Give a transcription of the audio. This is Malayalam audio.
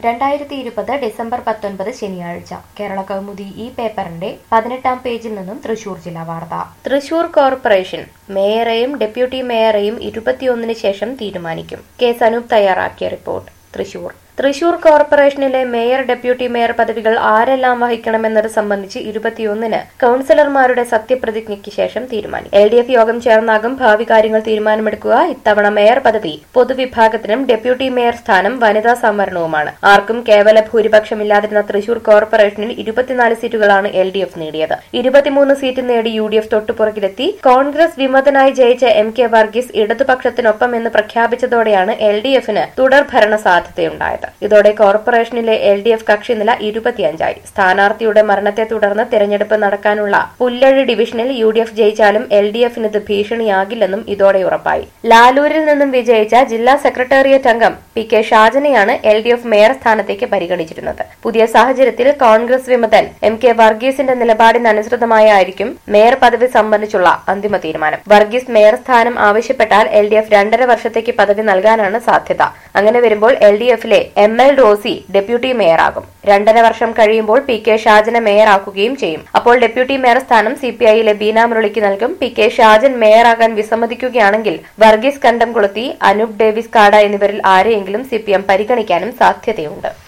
രണ്ടായിരത്തി ഇരുപത് ഡിസംബർ പത്തൊൻപത് ശനിയാഴ്ച കേരള കൗമുദി ഈ പേപ്പറിന്റെ പതിനെട്ടാം പേജിൽ നിന്നും തൃശൂർ ജില്ലാ വാർത്ത തൃശൂർ കോർപ്പറേഷൻ മേയറെയും ഡെപ്യൂട്ടി മേയറെയും ഇരുപത്തിയൊന്നിന് ശേഷം തീരുമാനിക്കും കെ സനൂപ് തയ്യാറാക്കിയ റിപ്പോർട്ട് തൃശൂർ തൃശൂർ കോർപ്പറേഷനിലെ മേയർ ഡെപ്യൂട്ടി മേയർ പദവികൾ ആരെല്ലാം വഹിക്കണമെന്നത് സംബന്ധിച്ച് ഇരുപത്തിയൊന്നിന് കൌൺസിലർമാരുടെ സത്യപ്രതിജ്ഞയ്ക്ക് ശേഷം തീരുമാനിക്കും എൽ ഡി എഫ് യോഗം ചേർന്നാകും ഭാവി കാര്യങ്ങൾ തീരുമാനമെടുക്കുക ഇത്തവണ മേയർ പദവി പൊതുവിഭാഗത്തിനും ഡെപ്യൂട്ടി മേയർ സ്ഥാനം വനിതാ സംവരണവുമാണ് ആർക്കും കേവല ഭൂരിപക്ഷമില്ലാതിരുന്ന തൃശൂർ കോർപ്പറേഷനിൽ ഇരുപത്തിനാല് സീറ്റുകളാണ് എൽ ഡി എഫ് നേടിയത് ഇരുപത്തിമൂന്ന് സീറ്റ് നേടി യു ഡി എഫ് തൊട്ടുപുറകിലെത്തി കോൺഗ്രസ് വിമതനായി ജയിച്ച എം കെ വർഗീസ് ഇടതുപക്ഷത്തിനൊപ്പം എന്ന് പ്രഖ്യാപിച്ചതോടെയാണ് എൽ ഡി എഫിന് തുടർഭരണ സാധ്യതയുണ്ടായത് ഇതോടെ കോർപ്പറേഷനിലെ എൽ ഡി എഫ് കക്ഷിനില ഇരുപത്തിയഞ്ചായി സ്ഥാനാർത്ഥിയുടെ മരണത്തെ തുടർന്ന് തെരഞ്ഞെടുപ്പ് നടക്കാനുള്ള പുല്ലഴി ഡിവിഷനിൽ യു ഡി എഫ് ജയിച്ചാലും എൽ ഡി എഫിന് ഇത് ഭീഷണിയാകില്ലെന്നും ഇതോടെ ഉറപ്പായി ലാലൂരിൽ നിന്നും വിജയിച്ച ജില്ലാ സെക്രട്ടേറിയറ്റ് അംഗം പി കെ ഷാജനെയാണ് എൽ ഡി എഫ് മേയർ സ്ഥാനത്തേക്ക് പരിഗണിച്ചിരുന്നത് പുതിയ സാഹചര്യത്തിൽ കോൺഗ്രസ് വിമതൻ എം കെ വർഗീസിന്റെ നിലപാടിനനുസൃതമായായിരിക്കും മേയർ പദവി സംബന്ധിച്ചുള്ള അന്തിമ തീരുമാനം വർഗീസ് മേയർ സ്ഥാനം ആവശ്യപ്പെട്ടാൽ എൽ ഡി എഫ് രണ്ടര വർഷത്തേക്ക് പദവി നൽകാനാണ് സാധ്യത അങ്ങനെ വരുമ്പോൾ എൽ ഡി എഫിലെ എം എൽ റോസി ഡെപ്യൂട്ടി മേയറാകും രണ്ടര വർഷം കഴിയുമ്പോൾ പി കെ ഷാജനെ മേയറാക്കുകയും ചെയ്യും അപ്പോൾ ഡെപ്യൂട്ടി മേയർ സ്ഥാനം സി പി ഐയിലെ ബീന മുരളിക്ക് നൽകും പി കെ ഷാജൻ മേയറാകാൻ വിസമ്മതിക്കുകയാണെങ്കിൽ വർഗീസ് കണ്ടംകുളത്തി അനൂപ് ഡേവിസ് കാട എന്നിവരിൽ ആരെയെങ്കിലും സി പി എം പരിഗണിക്കാനും സാധ്യതയുണ്ട്